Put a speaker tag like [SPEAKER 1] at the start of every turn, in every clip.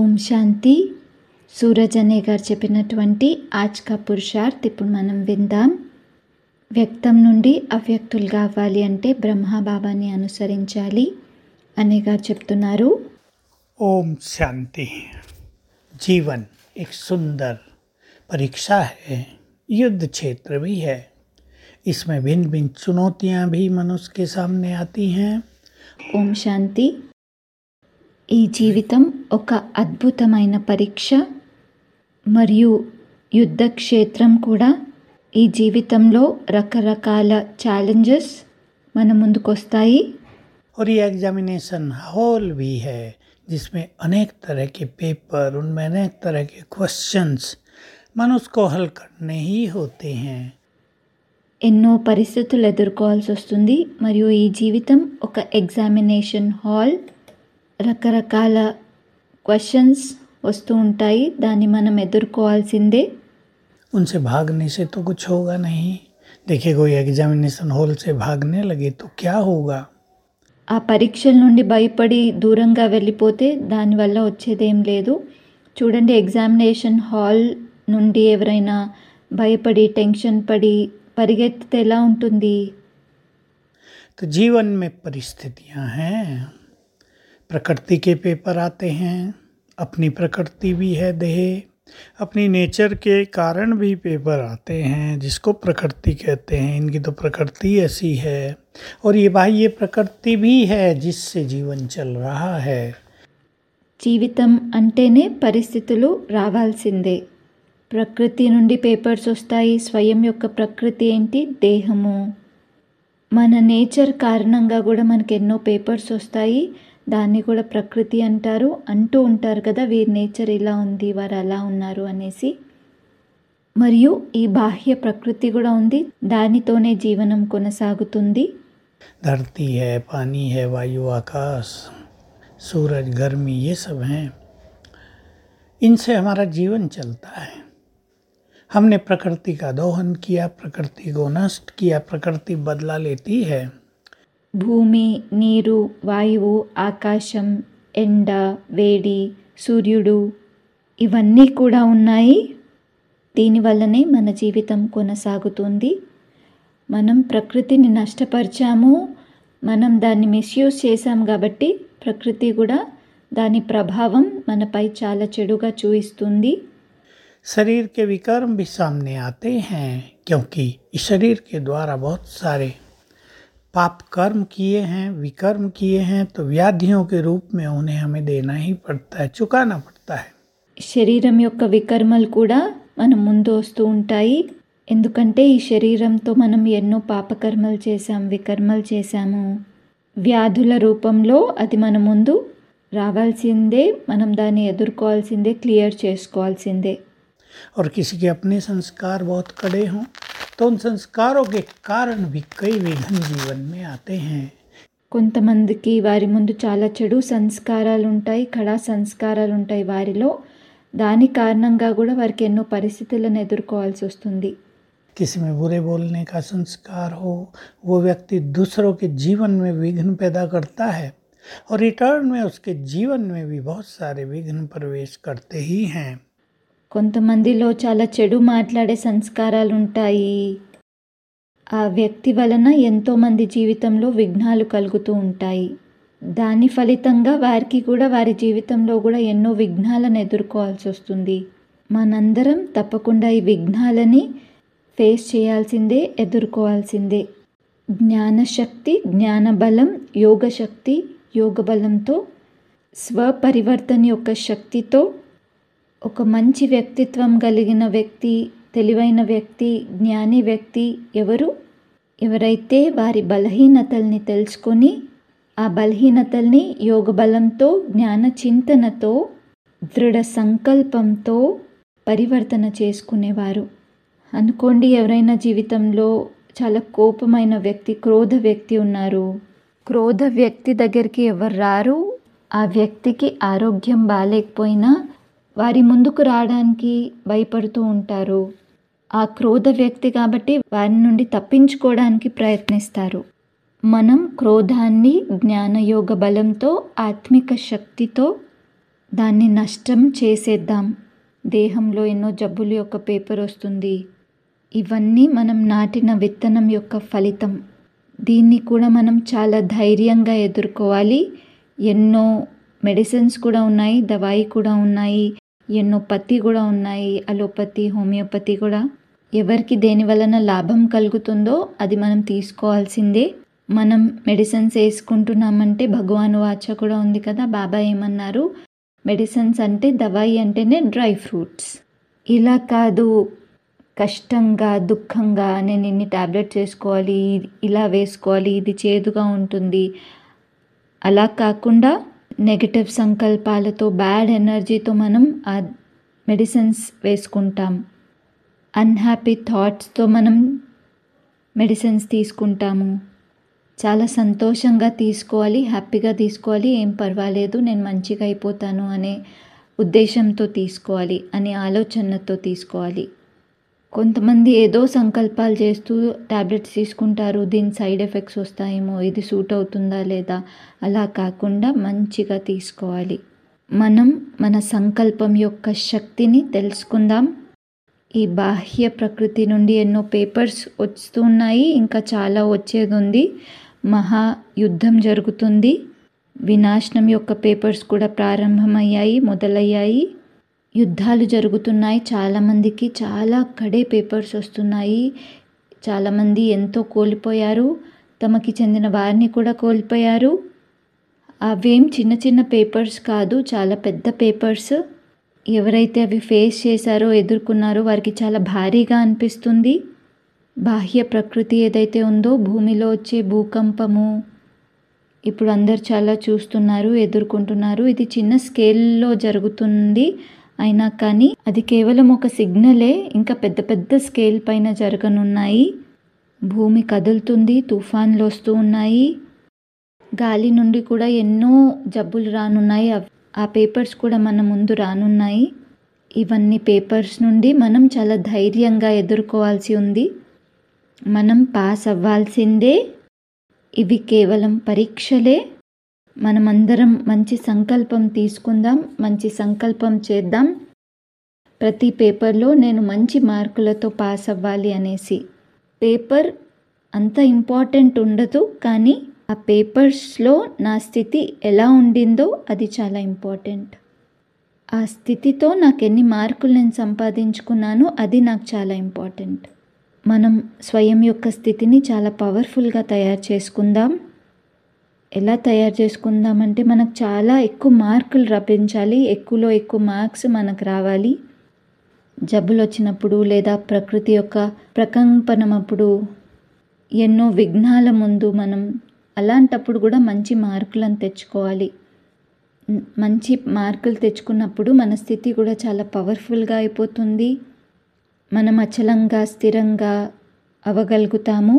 [SPEAKER 1] ఓం శాంతి సూరజ్ అనే గారు చెప్పినటువంటి ఆజ్ కా పురుషార్థ్ ఇప్పుడు మనం విందాం వ్యక్తం నుండి అవ్యక్తులుగా అవ్వాలి అంటే బ్రహ్మబాబాని అనుసరించాలి అనే గారు చెప్తున్నారు
[SPEAKER 2] ओम शांति जीवन एक सुंदर परीक्षा है युद्ध क्षेत्र भी है इसमें भिन्न भिन्न चुनौतियां भी मनुष्य के सामने आती हैं
[SPEAKER 1] ఓం శాంతి ఈ జీవితం ఒక అద్భుతమైన పరీక్ష మరియు యుద్ధ క్షేత్రం కూడా ఈ జీవితంలో రకరకాల ఛాలెంజెస్ మన ముందుకొస్తాయి
[SPEAKER 2] और ये एग्जामिनेशन हॉल भी है जिसमें अनेक तरह के पेपर उनमें अनेक तरह के क्वेश्चंस मनुष्य को हल करने ही होते हैं
[SPEAKER 1] ఎన్నో పరిస్థితులు ఎదుర్కోవాల్సి వస్తుంది మరియు ఈ జీవితం ఒక ఎగ్జామినేషన్ హాల్ రకరకాల క్వశ్చన్స్ వస్తూ ఉంటాయి దాన్ని మనం ఎదుర్కోవాల్సిందే
[SPEAKER 2] उनसे भागने से तो कुछ होगा नहीं देखिए कोई एग्जामिनेशन हॉल से भागने लगे तो क्या होगा
[SPEAKER 1] ఆ పరీక్షల నుండి భయపడి దూరంగా వెళ్ళిపోతే దానివల్ల వచ్చేదేం లేదు చూడండి ఎగ్జామినేషన్ హాల్ నుండి ఎవరైనా భయపడి టెన్షన్ పడి పరిగెత్తితే ఎలా ఉంటుంది
[SPEAKER 2] तो जीवन में परिस्थितियां हैं प्रकृति के पेपर आते हैं अपनी प्रकृति भी है देह अपनी नेचर के कारण भी पेपर आते हैं जिसको प्रकृति कहते हैं इनकी तो प्रकृति ऐसी है और ये बाह्य प्रकृति भी है जिससे जीवन चल रहा है
[SPEAKER 1] జీవితం అంటేనే పరిస్థితులు రావాల్సిందే ప్రకృతి నుండి పేపర్స్ వస్తాయి స్వయం యొక్క ప్రకృతి ఏంటి దేహము మన నేచర్ కారణంగా కూడా మనకి ఎన్నో పేపర్స్ వస్తాయి దాన్ని కూడా ప్రకృతి అంటారు అంటూ ఉంటారు కదా వీరి నేచర్ ఇలా ఉంది వారు అలా ఉన్నారు అనేసి మరియు ఈ బాహ్య ప్రకృతి కూడా ఉంది దానితోనే జీవనం కొనసాగుతుంది
[SPEAKER 2] धरती है पानी है वायु आकाश सूरज गर्मी ये सब हैं इनसे हमारा जीवन चलता है हमने प्रकृति का दोहन किया प्रकृति को नष्ट किया प्रकृति बदला लेती है
[SPEAKER 1] భూమి నీరు వాయువు ఆకాశం ఎండ వేడి సూర్యుడు ఇవన్నీ కూడా ఉన్నాయి దీనివల్లనే మన జీవితం కొనసాగుతుంది మనం ప్రకృతిని నష్టపరిచాము మనం దాన్ని మిస్యూజ్ చేశాం కాబట్టి ప్రకృతి కూడా దాని ప్రభావం మనపై చాలా చెడుగా చూయిస్తుంది
[SPEAKER 2] शरीर के विकर्म भी सामने आते हैं क्योंकि इस शरीर के द्वारा बहुत सारे पाप कर्म किए हैं विकर्म किए हैं तो व्याधियों के रूप में उन्हें हमें देना ही पड़ता है चुकाना पड़ता है
[SPEAKER 1] శరీరం యొక్క వికర్మలు కూడా మన ముందు వస్తూ ఉంటాయి ఎందుకంటే ఈ శరీరంతో మనం ఎన్నో పాపకర్మలు చేశాం వికర్మలు చేశాము వ్యాధుల రూపంలో అది మన ముందు రావాల్సిందే మనం దాన్ని ఎదుర్కోవాల్సిందే క్లియర్ చేసుకోవాల్సిందే
[SPEAKER 2] और किसी के अपने संस्कार बहुत कड़े हों तो उन संस्कारों के कारण भी कई विघ्न जीवन में आते हैं
[SPEAKER 1] కొంతమందికి వారి ముందు చాలా చెడు సంస్కారాలు ఉంటాయి కళా సంస్కారాలు ఉంటాయి వారిలో దాని కారణంగా కూడా వారికి ఎన్నో పరిస్థితులను ఎదుర్కోవాల్సి వస్తుంది
[SPEAKER 2] किसी में बुरे बोलने का संस्कार हो वो व्यक्ति दूसरों के जीवन में विघ्न पैदा करता है और रिटर्न में उसके जीवन में भी बहुत सारे विघ्न प्रवेश करते ही हैं
[SPEAKER 1] కొంతమందిలో చాలా చెడు మాట్లాడే సంస్కారాలు ఉంటాయి ఆ వ్యక్తి వలన ఎంతోమంది జీవితంలో విఘ్నాలు కలుగుతూ ఉంటాయి దాని ఫలితంగా వారికి కూడా వారి జీవితంలో కూడా ఎన్నో విఘ్నాలను ఎదుర్కోవాల్సి వస్తుంది మనందరం తప్పకుండా ఈ విఘ్నాలని ఫేస్ చేయాల్సిందే ఎదుర్కోవాల్సిందే జ్ఞానశక్తి జ్ఞానబలం యోగశక్తి యోగ బలంతో స్వపరివర్తన యొక్క శక్తితో ఒక మంచి వ్యక్తిత్వం కలిగిన వ్యక్తి తెలివైన వ్యక్తి జ్ఞాని వ్యక్తి ఎవరు ఎవరైతే వారి బలహీనతల్ని తెలుసుకొని ఆ బలహీనతల్ని యోగ బలంతో జ్ఞాన చింతనతో దృఢ సంకల్పంతో పరివర్తన చేసుకునేవారు అనుకోండి ఎవరైనా జీవితంలో చాలా కోపమైన వ్యక్తి క్రోధ వ్యక్తి ఉన్నారు క్రోధ వ్యక్తి దగ్గరికి ఎవరు రారు ఆ వ్యక్తికి ఆరోగ్యం బాగాలేకపోయినా వారి ముందుకు రావడానికి భయపడుతూ ఉంటారు ఆ క్రోధ వ్యక్తి కాబట్టి వారి నుండి తప్పించుకోవడానికి ప్రయత్నిస్తారు మనం క్రోధాన్ని జ్ఞానయోగ బలంతో ఆత్మిక శక్తితో దాన్ని నష్టం చేసేద్దాం దేహంలో ఎన్నో జబ్బుల యొక్క పేపర్ వస్తుంది ఇవన్నీ మనం నాటిన విత్తనం యొక్క ఫలితం దీన్ని కూడా మనం చాలా ధైర్యంగా ఎదుర్కోవాలి ఎన్నో మెడిసిన్స్ కూడా ఉన్నాయి దవాయి కూడా ఉన్నాయి ఎన్నో పత్తి కూడా ఉన్నాయి అలోపతి హోమియోపతి కూడా ఎవరికి దేని వలన లాభం కలుగుతుందో అది మనం తీసుకోవాల్సిందే మనం మెడిసిన్స్ వేసుకుంటున్నామంటే భగవాన్ వాచ కూడా ఉంది కదా బాబా ఏమన్నారు మెడిసిన్స్ అంటే దవాయి అంటేనే డ్రై ఫ్రూట్స్ ఇలా కాదు కష్టంగా దుఃఖంగా నేను ఇన్ని ట్యాబ్లెట్స్ వేసుకోవాలి ఇలా వేసుకోవాలి ఇది చేదుగా ఉంటుంది అలా కాకుండా నెగటివ్ సంకల్పాలతో బ్యాడ్ ఎనర్జీతో మనం ఆ మెడిసిన్స్ వేసుకుంటాం అన్హ్యాపీ థాట్స్తో మనం మెడిసిన్స్ తీసుకుంటాము చాలా సంతోషంగా తీసుకోవాలి హ్యాపీగా తీసుకోవాలి ఏం పర్వాలేదు నేను మంచిగా అయిపోతాను అనే ఉద్దేశంతో తీసుకోవాలి అనే ఆలోచనతో తీసుకోవాలి కొంతమంది ఏదో సంకల్పాలు చేస్తూ ట్యాబ్లెట్స్ తీసుకుంటారు దీని సైడ్ ఎఫెక్ట్స్ వస్తాయేమో ఇది సూట్ అవుతుందా లేదా అలా కాకుండా మంచిగా తీసుకోవాలి మనం మన సంకల్పం యొక్క శక్తిని తెలుసుకుందాం ఈ బాహ్య ప్రకృతి నుండి ఎన్నో పేపర్స్ వస్తున్నాయి ఇంకా చాలా వచ్చేది ఉంది మహా యుద్ధం జరుగుతుంది వినాశనం యొక్క పేపర్స్ కూడా ప్రారంభమయ్యాయి మొదలయ్యాయి యుద్ధాలు జరుగుతున్నాయి చాలామందికి చాలా కడే పేపర్స్ వస్తున్నాయి చాలామంది ఎంతో కోల్పోయారు తమకి చెందిన వారిని కూడా కోల్పోయారు అవేం చిన్న చిన్న పేపర్స్ కాదు చాలా పెద్ద పేపర్స్ ఎవరైతే అవి ఫేస్ చేశారో ఎదుర్కొన్నారో వారికి చాలా భారీగా అనిపిస్తుంది బాహ్య ప్రకృతి ఏదైతే ఉందో భూమిలో వచ్చే భూకంపము ఇప్పుడు అందరు చాలా చూస్తున్నారు ఎదుర్కొంటున్నారు ఇది చిన్న స్కేల్లో జరుగుతుంది అయినా కానీ అది కేవలం ఒక సిగ్నలే ఇంకా పెద్ద పెద్ద స్కేల్ పైన జరగనున్నాయి భూమి కదులుతుంది తుఫాన్లు వస్తూ ఉన్నాయి గాలి నుండి కూడా ఎన్నో జబ్బులు రానున్నాయి ఆ పేపర్స్ కూడా మన ముందు రానున్నాయి ఇవన్నీ పేపర్స్ నుండి మనం చాలా ధైర్యంగా ఎదుర్కోవాల్సి ఉంది మనం పాస్ అవ్వాల్సిందే ఇవి కేవలం పరీక్షలే మనమందరం మంచి సంకల్పం తీసుకుందాం మంచి సంకల్పం చేద్దాం ప్రతి పేపర్లో నేను మంచి మార్కులతో పాస్ అవ్వాలి అనేసి పేపర్ అంత ఇంపార్టెంట్ ఉండదు కానీ ఆ పేపర్స్లో నా స్థితి ఎలా ఉండిందో అది చాలా ఇంపార్టెంట్ ఆ స్థితితో నాకు ఎన్ని మార్కులు నేను సంపాదించుకున్నానో అది నాకు చాలా ఇంపార్టెంట్ మనం స్వయం యొక్క స్థితిని చాలా పవర్ఫుల్గా తయారు చేసుకుందాం ఎలా తయారు చేసుకుందామంటే మనకు చాలా ఎక్కువ మార్కులు రప్పించాలి ఎక్కువలో ఎక్కువ మార్క్స్ మనకు రావాలి జబ్బులు వచ్చినప్పుడు లేదా ప్రకృతి యొక్క ప్రకంపనమప్పుడు ఎన్నో విఘ్నాల ముందు మనం అలాంటప్పుడు కూడా మంచి మార్కులను తెచ్చుకోవాలి మంచి మార్కులు తెచ్చుకున్నప్పుడు మన స్థితి కూడా చాలా పవర్ఫుల్గా అయిపోతుంది మనం అచలంగా స్థిరంగా అవ్వగలుగుతాము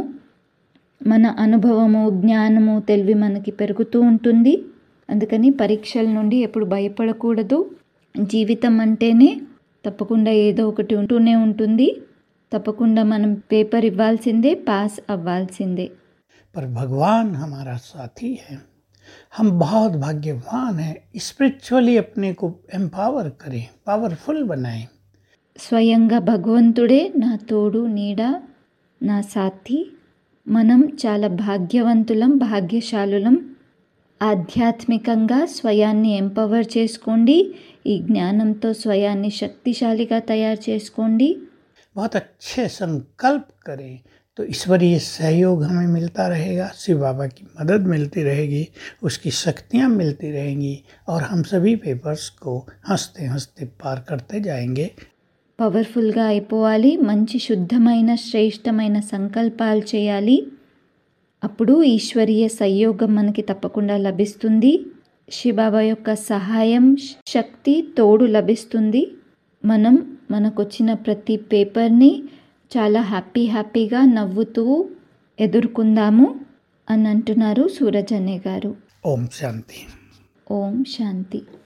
[SPEAKER 1] మన అనుభవము జ్ఞానము తెలివి మనకి పెరుగుతూ ఉంటుంది అందుకని పరీక్షల నుండి ఎప్పుడు భయపడకూడదు జీవితం అంటేనే తప్పకుండా ఏదో ఒకటి ఉంటూనే ఉంటుంది తప్పకుండా మనం పేపర్ ఇవ్వాల్సిందే పాస్ అవ్వాల్సిందే
[SPEAKER 2] पर भगवान हमारा साथी है हम बहुत भाग्यवान हैं स्पिरिचुअली अपने को एम्पावर करें पावरफुल बनाएं
[SPEAKER 1] స్వయంగా భగవంతుడే నా తోడు నీడ నా సాథి మనం చాలా భాగ్యవంతులం భాగ్యశాలులం ఆధ్యాత్మికంగా స్వయాన్ని ఎంపవర్ చేసుకోండి ఈ జ్ఞానంతో స్వయాన్ని శక్తిశాలిగా తయారు చేసుకోండి
[SPEAKER 2] बहुत अच्छे संकल्प करें तो ईश्वरीय सहयोग हमें मिलता रहेगा शिव बाबा की मदद मिलती रहेगी उसकी शक्तियाँ मिलती रहेंगी और हम सभी पेपर्स को हंसते हंसते पार करते जाएंगे
[SPEAKER 1] పవర్ఫుల్గా అయిపోవాలి మంచి శుద్ధమైన శ్రేష్టమైన సంకల్పాలు చేయాలి అప్పుడు ఈశ్వరీయ సంయోగం మనకి తప్పకుండా లభిస్తుంది శివబాబా యొక్క సహాయం శక్తి తోడు లభిస్తుంది మనం మనకొచ్చిన ప్రతి పేపర్ని చాలా హ్యాపీ హ్యాపీగా నవ్వుతూ ఎదుర్కొందాము అని అంటున్నారు సూరజ్ అనే గారు
[SPEAKER 2] ओम शांति
[SPEAKER 1] ఓం శాంతి